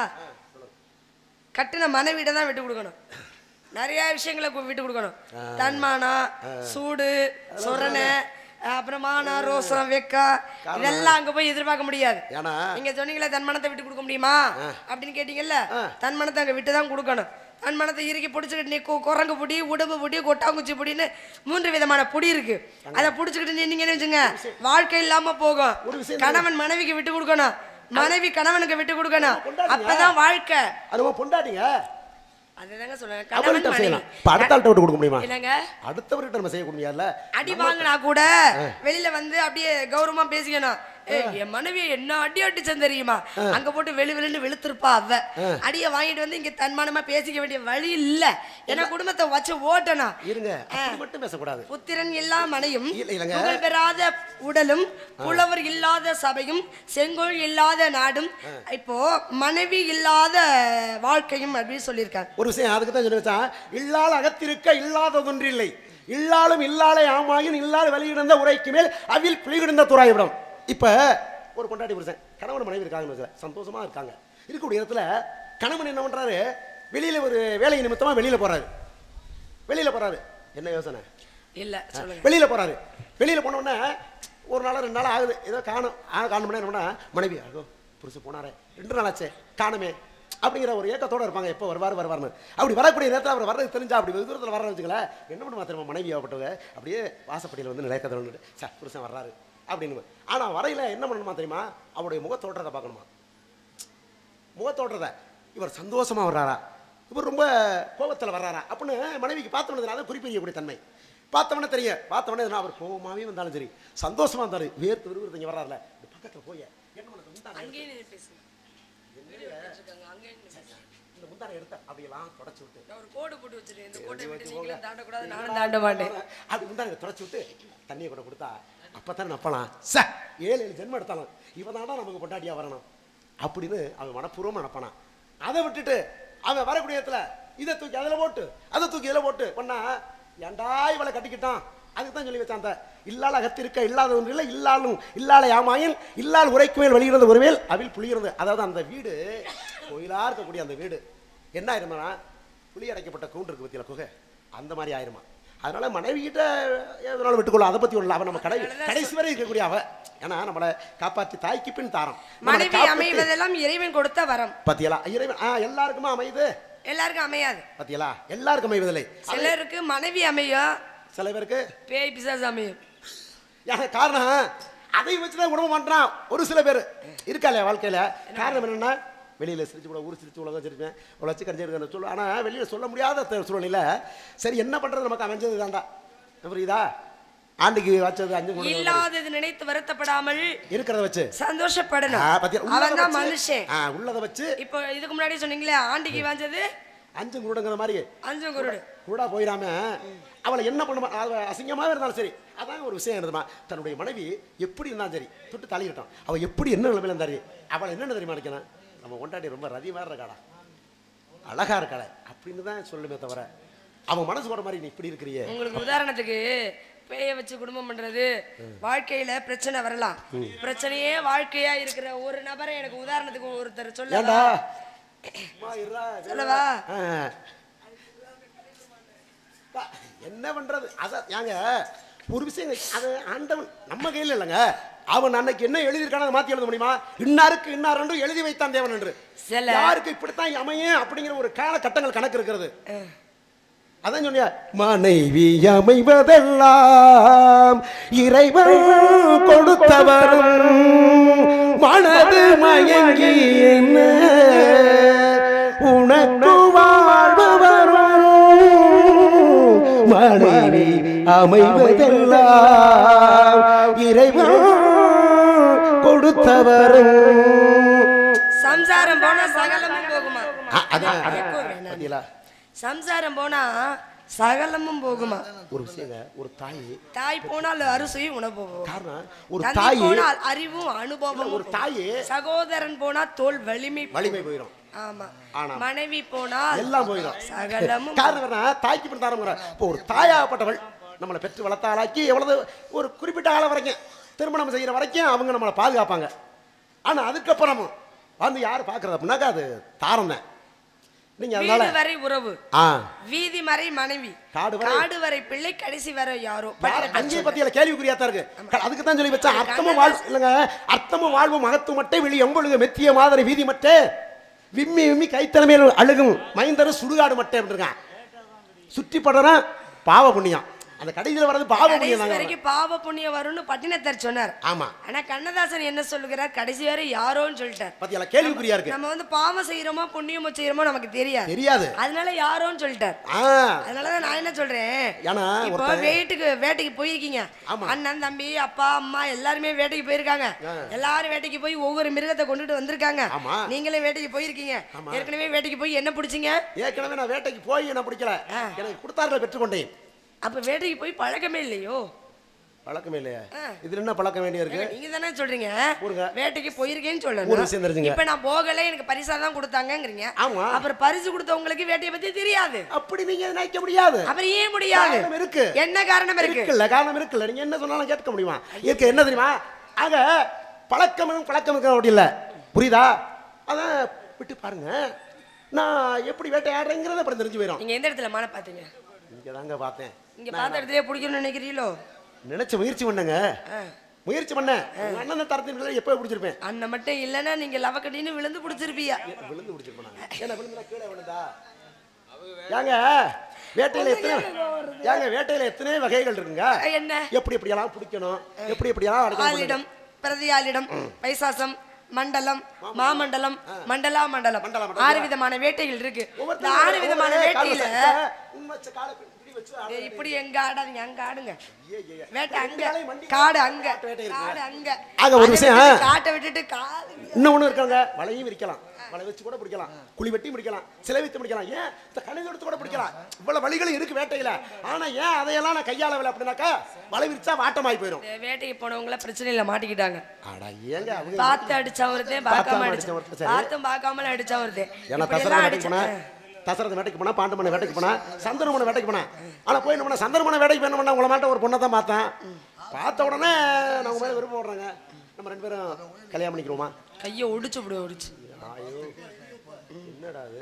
கட்டின மனைவிட தான் விட்டு கொடுக்கணும் நிறைய விஷயங்களை கு- விட்டு கொடுக்கணும் தன்மானம் சூடு சொரணை அப்புறமான ரோசம் வெக்கா இதெல்லாம் அங்க போய் எதிர்பார்க்க முடியாது ஏன்னா நீங்க சொன்னீங்களே தன்மானத்தை விட்டு கொடுக்க முடியுமா அப்படின்னு கேட்டீங்கல்ல தன்மானத்தை அங்க விட்டு தான் கொடுக்கணும் தன்மானத்தை இறுக்கி பிடிச்சிக்கிட்டு நீ கு- குரங்கு புடி உடம்பு புடி கொட்டாங்குச்சி புடின்னு மூன்று விதமான புடி இருக்கு அதை பிடிச்சிக்கிட்டு நின்னீங்கன்னு வச்சுங்க வாழ்க்கை இல்லாம போகும் கணவன் மனைவிக்கு விட்டு கொடுக்கணும் மனைவி கணவனுக்கு விட்டு கொடுக்கணும் அப்பதான் வாழ்க்கை அதுவும் பொண்டாட்டிங்க அதுதாங்க சொல்லுங்க அவர்கிட்ட கணவன் மனைவி செய்யலாம் இப்ப அடுத்த ஆள்கிட்ட விட்டு கொடுக்க முடியுமா இல்லைங்க அடுத்தவர்கிட்ட நம்ம செய்ய முடியாதுல்ல அடி வாங்கினா கூட வெளியில வந்து அப்படியே கௌரவமா பேசிக்கணும் ஏய், என் மனைவி என்ன அடி அடிச்சேன் தெரியுமா அங்க போட்டு வெளி வெளின்னு வெளுத்திருப்பா அவ அடிய வாங்கிட்டு வந்து இங்க தன்மானமா பேசிக்க வேண்டிய வழி இல்ல ஏன்னா குடும்பத்தை வச்சு ஓட்டணும் இருங்க அப்படி மட்டும் பேசக்கூடாது புத்திரன் இல்லா மனையும் இல்ல, இல்லைங்க. புகழ் பெறாத உடலும் புலவர் இல்லாத சபையும் செங்கோல் இல்லாத நாடும் இப்போ மனைவி இல்லாத வாழ்க்கையும் அப்படின்னு சொல்லியிருக்காங்க ஒரு விஷயம் அதுக்கு தான் சொல்லி வச்சான் இல்லால் அகத்திருக்க இல்லாததொன்றில்லை இல்லாலும் இல்லாலே ஆமாயின் இல்லாத வெளியிடந்த உரைக்கு மேல் அவில் பிழிகிடந்த துறாய்விடம் இப்ப ஒரு பொண்டாட்டி புருஷன் கணவன் மனைவி இருக்காங்கன்னு வச்சுக்கோங்க. சந்தோஷமா இருக்காங்க இருக்கக்கூடிய இடத்துல கணவன் என்ன பண்றாரு வெளியில ஒரு வேலை நிமித்தமா வெளியில போறாரு வெளியில போறாரு என்ன யோசனை இல்ல சொல்லுங்க வெளியில போறாரு வெளியில போன உடனே ஒரு நாள் ரெண்டு நாள் ஆகுது ஏதோ காணும் ஆ காணும் என்ன பண்ணா மனைவி ஆகோ புருஷன் போனாரே ரெண்டு நாள் ஆச்சே காணுமே அப்படிங்கிற ஒரு ஏக்கத்தோட இருப்பாங்க எப்போ வருவார் வருவார்னு அப்படி வரக்கூடிய நேரத்தில் அவர் வர்றது தெரிஞ்சா அப்படி வெகு தூரத்தில் வர்றது வச்சுக்கல என்ன பண்ணுமா தெரியுமா மனைவி ஆகப்பட்டவங்க அப்படியே வாசப்படியில் வந்து நிலைக்கதோன்னு சார் புருஷன் வர்றாரு அப்படின்னு ஆனால் வரையில என்ன பண்ணணுமா தெரியுமா அவருடைய முகத்தோற்றத்தை பார்க்கணுமா முகத்தோற்றத்தை இவர் சந்தோஷமா வர்றாரா இவர் ரொம்ப கோபத்தில் வர்றாரா அப்படின்னு மனைவிக்கு பார்த்தவனது அதை குறிப்பிடக்கூடிய தன்மை பார்த்தவனே தெரியும் பார்த்தவனே எதுனா அவர் கோபமாவே வந்தாலும் சரி சந்தோஷமா இருந்தாரு வேர்த்து விறுவிறுத்து இங்கே வர்றாருல இந்த பக்கத்தில் போய் என்ன பண்ணது முந்தானை அங்கேயே நின்னு பேசுங்க இருக்காங்க, அங்கேயே நின்னு பேசுங்க. இந்த முந்தானை எடுத்த அப்படியெல்லாம் தொடச்சு விட்டு நான் ஒரு கோடு போட்டு வச்சிருக்கேன் இந்த கோட்டை விட்டு நீங்களும் தாண்டக்கூடாது நானும் தாண்ட மாட்டேன் அப்படி முந்தானை தொடச்சு விட்டு தண்ணியை கூட கொடுத்தா அப்பதான் நப்பலாம் ச ஏழு ஏழு ஜென்மம் எடுத்தாலும் இவன் தாண்டா நமக்கு பொண்டாட்டியா வரணும் அப்படின்னு அவன் மனப்பூர்வமா நினப்பானா அதை விட்டுட்டு அவன் வரக்கூடிய இடத்துல இதை தூக்கி அதில் போட்டு அதை தூக்கி இதில் போட்டு பண்ணா ஏன்டா இவளை கட்டிக்கிட்டான் அதுக்கு தான் சொல்லி வச்சான் அந்த இல்லாத அகத்திருக்க இல்லாத ஒன்று இல்லை இல்லாலும் இல்லாத யாமாயின் இல்லால் உரைக்கு மேல் வெளியிறது ஒருவேல் அவில் புளியிறது அதாவது அந்த வீடு கோயிலா இருக்கக்கூடிய அந்த வீடு என்ன ஆயிருமானா புளி அடைக்கப்பட்ட கூண்டு இருக்கு பத்தியில குகை அந்த மாதிரி ஆயிருமா அதனால மனைவி கிட்ட எதனாலும் விட்டுக்கொள்ள அதை பத்தி உள்ள அவ நம்ம கடை கடைசி வரை இருக்கக்கூடிய அவ ஏன்னா நம்மளை காப்பாற்றி தாய்க்கு பின் தாரம் நம்மளை மனைவி காப்பாத்தி- அமைவதெல்லாம் இறைவன் கொடுத்த வரம் பாத்தியலா இறைவன் ஆ எல்லாருக்குமா அமையுது எல்லாருக்கும் அமையாது பாத்தியலா எல்லாருக்கும் அமைவதில்லை சிலருக்கு மனைவி அமையும் சில பேருக்கு பேய் பிசாசு அமையும் ஏன் காரணம் அதை வச்சுதான் குடும்பம் பண்றான் ஒரு சில பேர் இருக்கா இல்லையா வாழ்க்கையில காரணம் என்னன்னா வெளியில சிரிச்சு கூட ஊர் சிரிச்சு உலகம் சிரிப்பேன் உழைச்சி கஞ்சி சொல்லுவோம் ஆனா வெளியில சொல்ல முடியாத த- சூழ்நிலையில சரி என்ன பண்றது நமக்கு அமைஞ்சது தாண்டா புரியுதா ஆண்டுக்கு வச்சது அஞ்சு கூட இல்லாதது நினைத்து வருத்தப்படாமல் இருக்கிறத வச்சு சந்தோஷப்படணும் ஆ, பாத்தியா, உள்ளத அவன் தான் வச்சு- மனுஷன் ஆ, உள்ளத வச்சு இப்போ இதுக்கு முன்னாடி சொன்னீங்களே ஆண்டிக்கு வாஞ்சது அஞ்சு குருடுங்கிற மாதிரி அஞ்சு குருடு கூட போயிடாம அவளை என்ன பண்ணுமா அவ அசிங்கமாவே இருந்தாலும் சரி அதான் ஒரு விஷயம் இருந்தமா தன்னுடைய மனைவி எப்படி இருந்தாலும் சரி தொட்டு தள்ளிக்கிட்டோம் அவ எப்படி என்ன நிலைமையில இருந்தாரு அவளை என்னென்ன தெரியுமா நினைக்கணும் நம்ம கொண்டாடி ரொம்ப ரதி மாதிரி இருக்காடா அழகா இருக்காளே அப்படின்னு தான் சொல்லுமே தவிர அவன் மனசு போற மாதிரி நீ இப்படி இருக்கிறியே உங்களுக்கு உதாரணத்துக்கு பேய வச்சு குடும்பம் பண்றது வாழ்க்கையில பிரச்சனை வரலாம் பிரச்சனையே வாழ்க்கையா இருக்கிற ஒரு நபரை எனக்கு உதாரணத்துக்கு ஒருத்தர் ஏண்டா சொல்லவா அம்மா, இருடா, இருடா. சொல்லவா ஆ. பா, என்ன பண்றது அத ஏங்க ஒரு விஷயம் அது ஆண்டவன் நம்ம கையில் இல்லைங்க அவன் அன்னைக்கு என்ன எழுதியிருக்கான அதை மாத்தி எழுத முடியுமா இன்னாருக்கு இன்னார் என்று எழுதி வைத்தான் தேவன் என்று சில- யாருக்கு இப்படித்தான் அமையும் அப்படிங்கிற ஒரு காலகட்டங்கள் கணக்கு இருக்கிறது அதான் சொன்னியா மனைவி அமைவதெல்லாம் இறைவன் கொடுத்தவரும் மனது மயங்கி என்ன உனக்கு வாழ்பவரும் மனைவி அமைவதெல்லாம் இறைவன் கொடுத்தவரும் சம்சாரம் போனா சகலமும் போகுமா அ- அதான் எப்போ வேணாம். பாத்தீங்களா? சம்சாரம் போனா சகலமும் போகுமா ஒரு விஷயங்க ஒரு தாய் தாய் போனால் அரிசியும் உணவு போகும் காரணம் ஒரு தந்தை தாய் போனால் அறிவும் அனுபவமும் ஒரு தாய் சகோதரன் போனா தோல் வலிமை வலிமை போயிடும் ஆமா ஆனா. மனைவி போனால் எல்லாம் போயிடும் சகலமும் காரணம் என்ன தாய்க்கு பின் தாரமுறை இப்போ ஒரு தாயாகப்பட்டவள் நம்மளை பெற்று வளர்த்தாளாக்கி எவ்வளவு ஒரு குறிப்பிட்ட காலம் வரைக்கும் திருமணம் செய்யற வரைக்கும் அவங்க நம்மளை பாதுகாப்பாங்க ஆனா அதுக்கப்புறமும் வந்து யார் பார்க்கறது அப்படின்னாக்கா அது தாரம் தான் நீங்க அதனால வீடு வரை உறவு ஆ வீதி வரை மனைவி காடு வரை- காடு வரை பிள்ளை கடைசி வரை யாரோ யார் அஞ்சே பத்தியில கேள்விக்குறியா தான் இருக்கு அதுக்கு தான் சொல்லி வச்சேன் அர்த்தமும் வாழ் இல்லைங்க அர்த்தமும் வாழ்வும் மகத்து மட்டை வெளி எம்பொழுகு மெத்திய மாதிரி வீதி மட்டே விம்மி விம்மி கைத்தலைமையில் அழுகும் மைந்தரு சுடுகாடு மட்டை அப்படிருக்கான் சுற்றி படுறான் பாவ புண்ணியம் அந்த கடைசியில் வர்றது பாவ கடைசி புண்ணியம் தாங்க வரைக்கும் பாவ புண்ணியம் வரும்னு பட்டினத்தார் சொன்னார் ஆமா ஆனா கண்ணதாசன் என்ன சொல்லுகிறார் கடைசி வரை யாரோன்னு சொல்லிட்டார் பத்தியால கேள்விக்குறியா இருக்கு நம்ம வந்து பாவம் செய்யறோமோ புண்ணியமோ செய்யறோமோ நமக்கு தெரியாது தெரியாது அதனால யாரோன்னு சொல்லிட்டார் ஆ அதனாலதான் நான் என்ன சொல்றேன் ஏன்னா இப்போ ஒருத்தன் வேட்டுக்கு வேட்டைக்கு போயிருக்கீங்க ஆமா. அண்ணன் தம்பி அப்பா அம்மா எல்லாருமே வேட்டைக்கு போயிருக்காங்க எல்லாரும் வேட்டைக்கு போய் ஒவ்வொரு மிருகத்தை கொண்டுட்டு வந்திருக்காங்க ஆமா. நீங்களே வேட்டைக்கு போயிருக்கீங்க ஏற்கனவே வேட்டைக்கு போய் என்ன பிடிச்சீங்க ஏற்கனவே நான் வேட்டைக்கு போய் என்ன பிடிக்கல எனக்கு கொடுத்தார்கள் பெற்றுக்கொண்டேன் அப்ப வேட்டைக்கு போய் பழக்கமே இல்லையோ பழக்கமே இல்லையா இதுல என்ன பழக்கம் வேண்டிய இருக்கு நீங்க தானே சொல்றீங்க ஊருங்க. வேட்டைக்கு போயிருக்கேன்னு ஒரு சொல்லணும் விஷயம் தெரிஞ்சுங்க. இப்ப நான் போகல எனக்கு பரிசா தான் கொடுத்தாங்கங்கிறீங்க ஆமா. அப்புறம் பரிசு கொடுத்தவங்களுக்கு வேட்டையை பத்தி தெரியாது அப்படி நீங்க நினைக்க முடியாது அப்புறம் ஏன் முடியாது காரணம் இருக்கு என்ன காரணம் இருக்கு இருக்குல்ல காரணம் இருக்குல்ல நீங்க என்ன சொன்னாலும் கேட்க முடியுமா இருக்கு என்ன தெரியுமா ஆக பழக்கம் பழக்கம் இருக்க அப்படி இல்ல புரியுதா அதான் விட்டு பாருங்க நான் எப்படி வேட்டையாடுறேங்கிறத அப்புறம் தெரிஞ்சு போயிடும் நீங்க எந்த இடத்துல மான பாத்தீங்க இங்க தாங்க பார்த்தேன் இங்க பார்த்த இடத்துலயே பிடிக்கணும்னு நினைக்கிறீங்களோ நினைச்ச முயற்சி பண்ணங்க ஆ. முயற்சி பண்ணேன் உங்க அண்ணன் தரத்தின் எப்போ பிடிச்சிருப்பேன் அண்ணன் மட்டும் இல்லைன்னா நீங்க லவக்கட்டின்னு விழுந்து பிடிச்சிருப்பியா விழுந்து பிடிச்சிருப்பேன் நான். ஏன்னா விழுந்துனா கீழே விழுந்தா ஏங்க வேட்டையில எத்தனை ஏங்க வேட்டையில எத்தனை வகைகள் இருக்குங்க என்ன எப்படி எப்படியெல்லாம் பிடிக்கணும் எப்படி எப்படியெல்லாம் அடைக்கணும் ஆளிடம் பிரதியாளிடம் பைசாசம் மண்டலம் மாமண்டலம் மண்டலா மண்டலம் மண்டலா மண்டலம். ஆறு விதமான வேட்டைகள் இருக்கு இந்த ஒவ்வொருத்தரும் ஆறு விதமான ஒவ்வொரு வேட்டையில காலை வச்சு, உன் வச்ச காலை இப்படி வச்சு ஆடு. ஏய், இப்படி எங்க ஆடாதீங்க அங்க ஆடுங்க ஐயே, ஐயே. வேட்டை அங்க காலையும் வண்டி காடு அங்க காட்டு வேட்டை இருக்கு. காடு அங்க ஆக ஒரு அதை விஷயம். விட்டுட்டு காட்டை விட்டுட்டு காடு இன்னொன்னு இருக்காங்க வலையும் விரிக்கலாம் வலை வச்சு கூட பிடிக்கலாம் குழி வெட்டி பிடிக்கலாம் சிலை வைத்து பிடிக்கலாம் ஏன் இந்த கணித எடுத்து கூட பிடிக்கலாம் இவ்வளவு வழிகளும் இருக்கு வேட்டையில ஆனா ஏன் அதையெல்லாம் நான் கையாளவில்லை அப்படின்னாக்கா வலை விரிச்சா வாட்டமாயி போயிடும் இந்த வேட்டைக்கு போனவங்கள பிரச்சனையில மாட்டிக்கிட்டாங்க ஆடா ஏங்க அவங்க பார்த்து அடிச்சா ஒருத்தன் பார்க்காம பார்க்காம அடிச்சா அடிச்சா ஒருத்தன், சரி. பார்த்தும் பார்க்காம அடிச்சா ஒருத்தன் ஏன்னா இப்படி தசரத எல்லாம் வேட்டைக்கு போனா அடிச்சா தசரத வேட்டைக்கு போனா பாண்டமனை வேட்டைக்கு போனா சந்தனமனை வேட்டைக்கு போனா ஆனா போய் என்ன பண்ண சந்தனமனை வேட்டைக்கு போய் என்ன பண்ண உங்களை மாட்ட ஒரு பொண்ணை தான் பார்த்தேன் பார்த்த உடனே நான் உங்க மேல விருப்பம் போடுறாங்க நம்ம ரெண்டு பேரும் கல்யாணம் பண்ணிக்கிறோமா கையை ஒடிச்சு விடு ஒடிச்சு ஐயோ என்னடா அது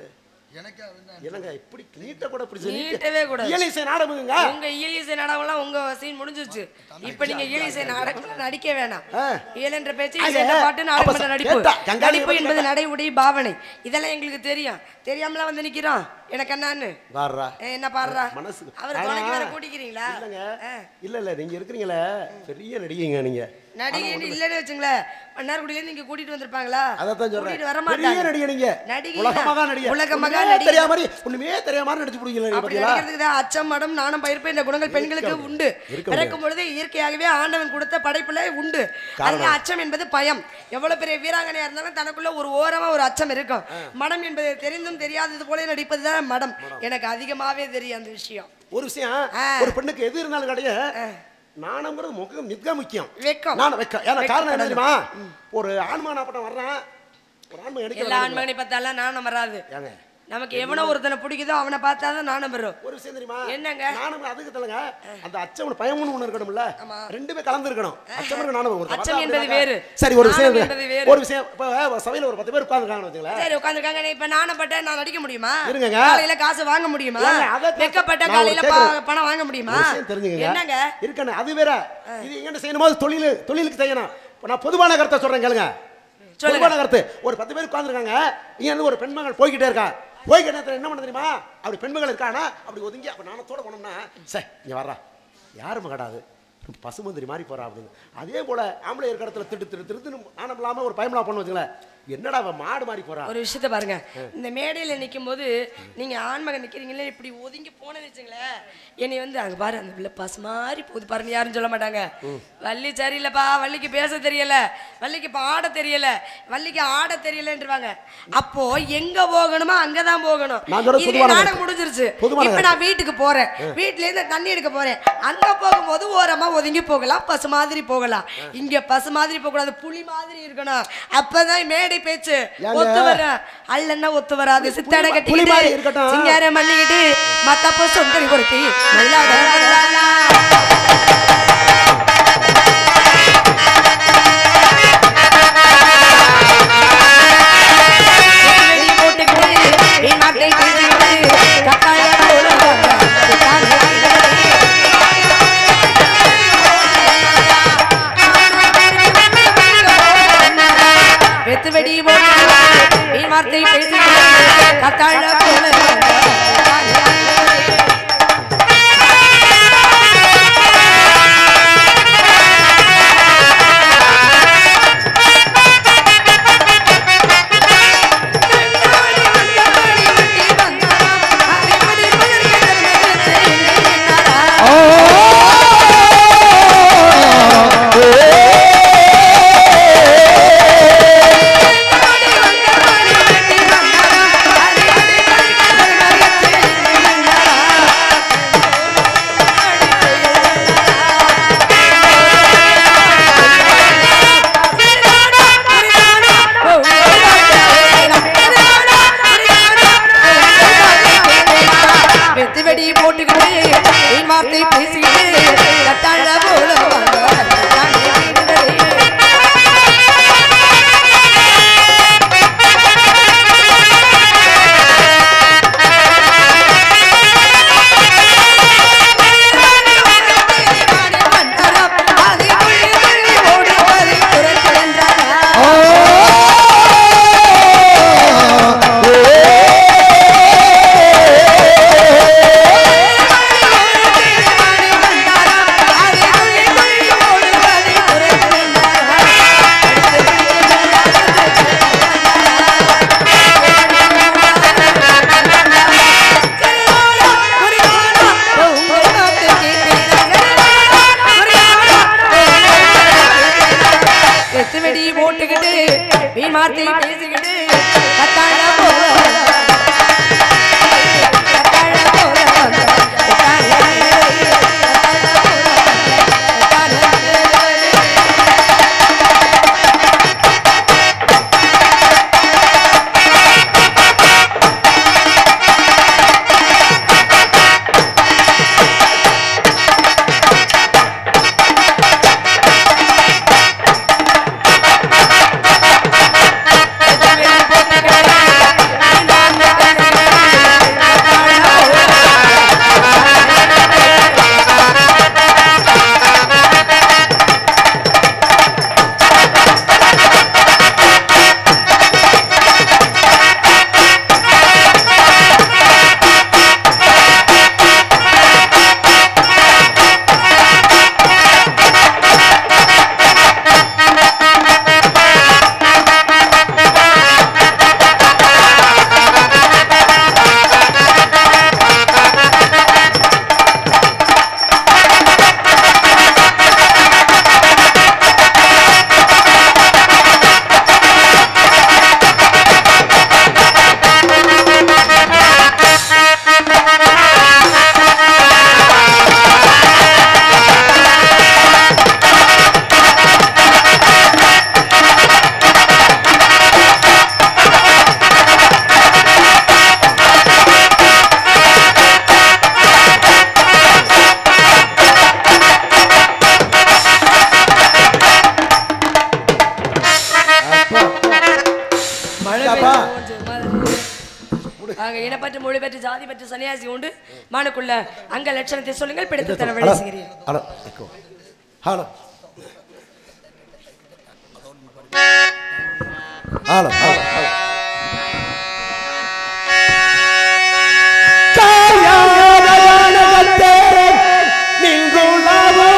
என்னங்க இப்படி நீட்ட கூட பிடிச்சு நீட்டவே கூடாது. இயலிசை நாடகமுங்க உங்க இயலிசை நாடகம்லாம் உங்க சீன் முடிஞ்சிருச்சு இப்ப நீங்க இயலிசை நாடகம்ல நடிக்க வேணாம் ஆ. இயலென்ற பேச்சு அது, இசைன்ற பாட்டு நாடகம் அப்ப என்ற நடிப்பு கேட்டா, கங்காணி நடிப்பு பத்தி என்பது கேட்டா. நடை உடை பாவனை இதெல்லாம் எங்களுக்கு தெரியும் தெரியாமலாம் வந்து நிக்கிறோம் எனக்கு என்னான்னு வாடுறா ஏ, என்ன பாடுறா மனசு அவர் ஆனா, துணைக்கு வேற கூட்டிக்கிறீங்களா இல்லங்க ஆ. இல்ல இல்ல நீங்க இருக்கிறீங்களே பெரிய நடிகைங்க நீங்க நடிகைன்னு இல்லைன்னு வச்சுங்களேன் மன்னார்குடியில இருந்து இங்க கூட்டிட்டு வந்திருப்பாங்களா அதான் கூட்டிட்டு சொல்றேன் வர பெரிய மாட்டாங்க நடிகை நீங்க நடிகை உலகமாக தான். நடிகை உலகமாக ஒண்ணுமே நடிகை. தெரியாம மாதிரி ஒண்ணுமே தெரியாம மாதிரி நடிச்சு பிடிக்கல நீங்க அப்படி பாத்தீங்களா நடிக்கிறதுக்கு தான் அச்சம் மடம் நாணம் பயிர்ப்பு இந்த குணங்கள் பெண்களுக்கு இருக்க உண்டு இருக்க பிறக்கும் பொழுது இயற்கையாகவே ஆண்டவன் கொடுத்த படைப்புல உண்டு அதுல அச்சம் என்பது பயம் எவ்வளவு பெரிய வீராங்கனையா இருந்தாலும் தனக்குள்ள ஒரு ஓரமா ஒரு அச்சம் இருக்கும் மடம் என்பது தெரிந்தும் தெரியாதது போல நடிப்பதுதான் மடம் எனக்கு அதிகமாவே தெரியும் அந்த விஷயம் ஒரு விஷயம் ஆ. ஒரு பெண்ணுக்கு எது இருந்தாலும் கிடையாது நாணம்ங்கிறது முக மிக முக்கியம் வெக்கம். நாணம் வெக்கம் ஏன்னா காரணம் என்ன வெக்கப்படணும். தெரியுமா ஒரு ஆண்மகன் அப்பட்டம் வர்றான் ஒரு ஆண்மகன் எடுக்க எல்லா வர்றான். ஆண்மகனை பார்த்தாலாம் நாணம் வராது ஏங்க நமக்கு எவனோ ஒருத்தனை பிடிக்குதோ அவனை பார்த்தாதான் நாணம் வரும் ஒரு விஷயம் தெரியுமா என்னங்க? நானும் அதுக்கு தலைங்க அந்த அச்சம் பயமுன்னு ஒண்ணு இருக்கணும்ல ஆமா. ரெண்டுமே கலந்து இருக்கணும் அச்சம் இருக்கு நானும் ஒருத்தன் அச்சம் பார்த்தா என்பது அப்படின்னாக்கா- வேறு. சரி ஒரு விஷயம் நாணம் என்பது வேறு. ஒரு விஷயம் இப்ப சபையில ஒரு பத்து பேர் உட்கார்ந்துருக்காங்கன்னு வச்சுங்களேன் சரி உட்காந்துருக்காங்க இப்ப நாணப்பட்ட நான் நடிக்க முடியுமா இருங்கங்க. காலையில காசு வாங்க முடியுமா ஏங்க, அதை கேட்க- வெக்கப்பட்ட நான் ஒரு காலையில ப- கேட்கிறேன். பணம் வாங்க முடியுமா ஒரு விஷயம் தெரிஞ்சுக்கங்க என்னங்க இருக்கணும் அது வேற இது எங்க செய்யணுமோ அது தொழில் தொழிலுக்கு செய்யணும் இப்ப நான் பொதுவான கருத்தை சொல்றேன் கேளுங்க சொல்லுங்க. பொதுவான கருத்து ஒரு பத்து பேர் உட்கார்ந்துருக்காங்க இங்க இருந்து ஒரு பெண்மகள் போய்கிட்டே இருக்கா போய்கிட்ட நேரத்துல என்ன பண்ண தெரியுமா அப்படி பெண்மகள் இருக்கானா அப்படி ஒதுங்கி அப்ப நாணத்தோட போனோம்னா சே இங்க வர்றா யாரும் கடாது பசுமந்திரி மாதிரி போறா அப்படின்னு அதே போல ஆம்பளை இருக்கிற இடத்துல திட்டு திட்டு திருத்துன்னு நாணம் இல்லாம ஒரு பயமலா பண்ண வச்சுங்களேன் என்னடா அவ மாடு மாதிரி போறா ஒரு விஷயத்த பாருங்க இந்த மேடையில நிக்கும் போது நீங்க ஆண்மகன் நிக்கிறீங்களே இப்படி ஒதுங்கி போனேன்னு வச்சுங்களேன் என்னை வந்து அங்க பாரு அந்த பிள்ளை பசு மாதிரி போகுது பாருங்க யாரும் சொல்ல மாட்டாங்க வள்ளி சரியில்லைப்பா வள்ளிக்கு பேச தெரியல வள்ளிக்கு பாட தெரியல வள்ளிக்கு ஆட தெரியலன்றவாங்க அப்போ எங்க போகணுமோ அங்கதான் போகணும் நான் சொல்றது இது பொதுவான நாடகம் கருத்து. முடிஞ்சிருச்சு பொதுவான இப்ப கருத்து. நான் வீட்டுக்கு போறேன் வீட்ல இருந்து தண்ணி எடுக்க போறேன் அங்க போகும்போது ஓரமா ஒதுங்கி போகலாம் பசு மாதிரி போகலாம் இங்க பசு மாதிரி போக கூடாது புலி மாதிரி இருக்கணும் அப்பதான் மேடை பேச்சு ஏங்க? ஒத்து வர அல்லன்னா ஒத்து வராது சித்தாட புலி மாதிரி கட்டிக்கிட்டு இருக்கட்டும். சிங்காரம் பண்ணிக்கிட்டு மத்தப்ப சொந்தரி பொருத்தி மயிலாட வந்தாளா. வெடி போட்டுக்கிட்டு, நீ நாட்டை பேசிக்கிட்டு, கத்தாழ போல வாங்க, கத்தாழ வெத்து வெடி போட்டு நீ வார்த்தை பேசிக்கிட்டு, கத்தாழ போல வாங்க, கத்தாழ வீண் வார்த்தை பேசிக்கிட்டு கத்தாழ போல கத்தாழ போல கத்தாழ மழை அப்பா. ஆக இனப்பற்று மொழி பெற்று ஜாதி பெற்று சன்னியாசி உண்டு மானுக்குள்ள அங்க லட்சணத்தை சொல்லுங்கள் பிடித்து தர ஹலோ விளைச்சுகிறேன் hello echo. Hello hello hello hello காயாதகனகத்தே நின்றுள்ளவோ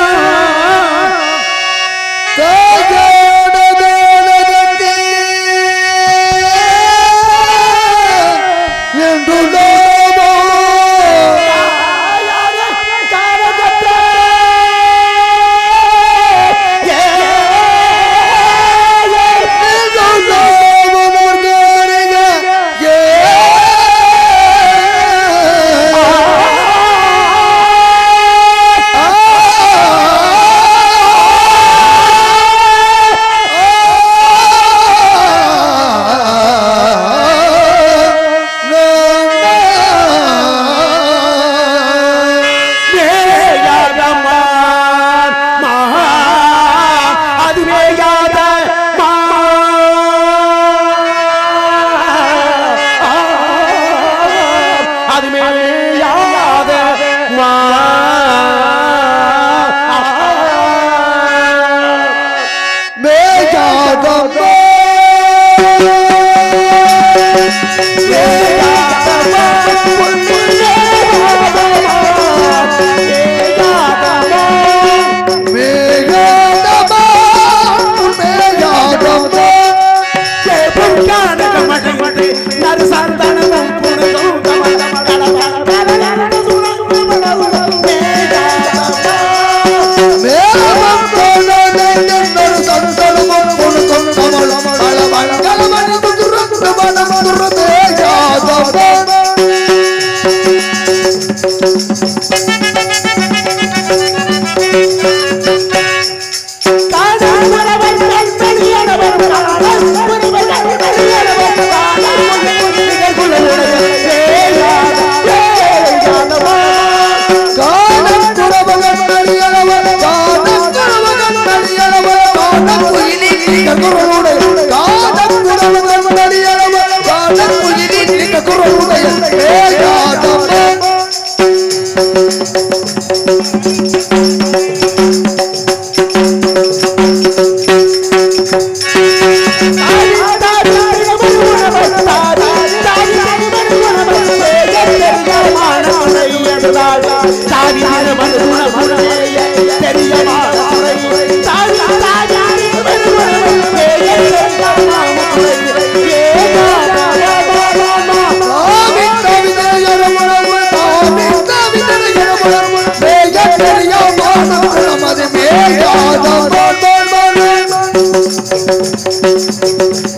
வேயாதமான் மகா அதுவே யாத அதுமே யாத மேயாத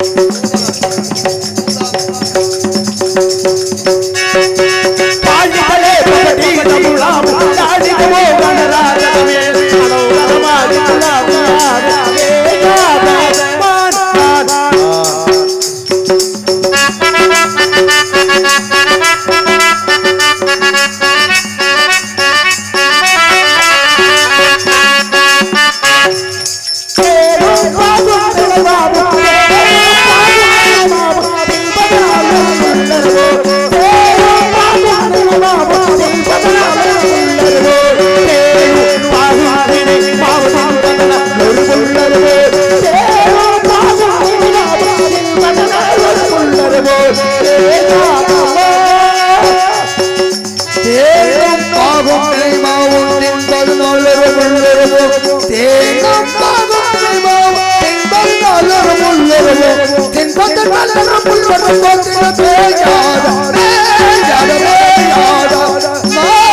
தேங்கம் பாகும் தெய்மாவும் தின்பது நல்லொரு முள்ளொருவோ தேங்கம் பாகும் தெய்மாவும் தின்பது நல்லொரு முள்ளொருவோ தின்பது நல்லொரு முள்ளொருவோ தின பேயாத பேயாத பேயாத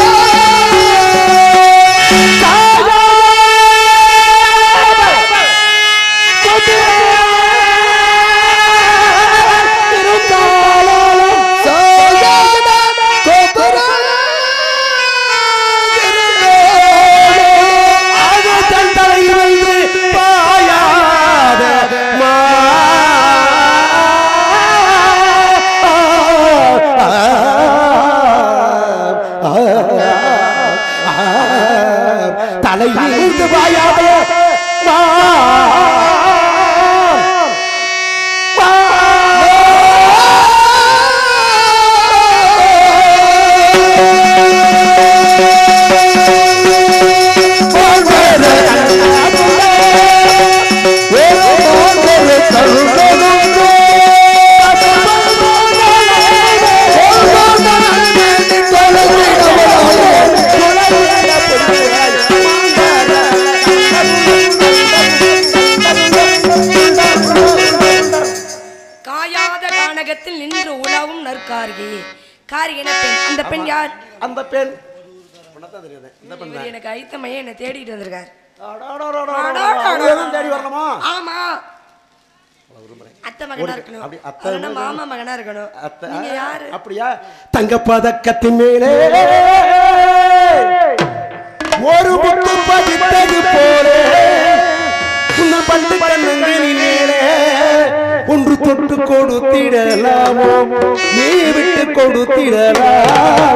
தலையிலிருந்து பாயாத காயாத கானகத்தில் நின்று உலாவும் நற்காரிகை காரிகை பெண் அந்த பெண் யார் அந்த பெண் உனக்குதான் தெரியாது இந்த பெண் இவர் எனக்கு ஐத்தமையே என்னை தேடிட்டு வந்திருக்கார் தேடி வரணுமா ஆமா அத்தை மகனா இருக்கணும் அப்படி அத்தை இல்லைன்னா மாமா மகனா இருக்கணும் அத்தை நீங்க யாரு அப்படியா தங்க பதக்கத்தின் மேலே ஒரு முத்து பதித்தது போலே உன்னை பட்டு கண்ணங்களின் மேலே ஒன்று தொட்டு கொடுத்திடலாமோ நீ விட்டு கொடுத்திடலாம்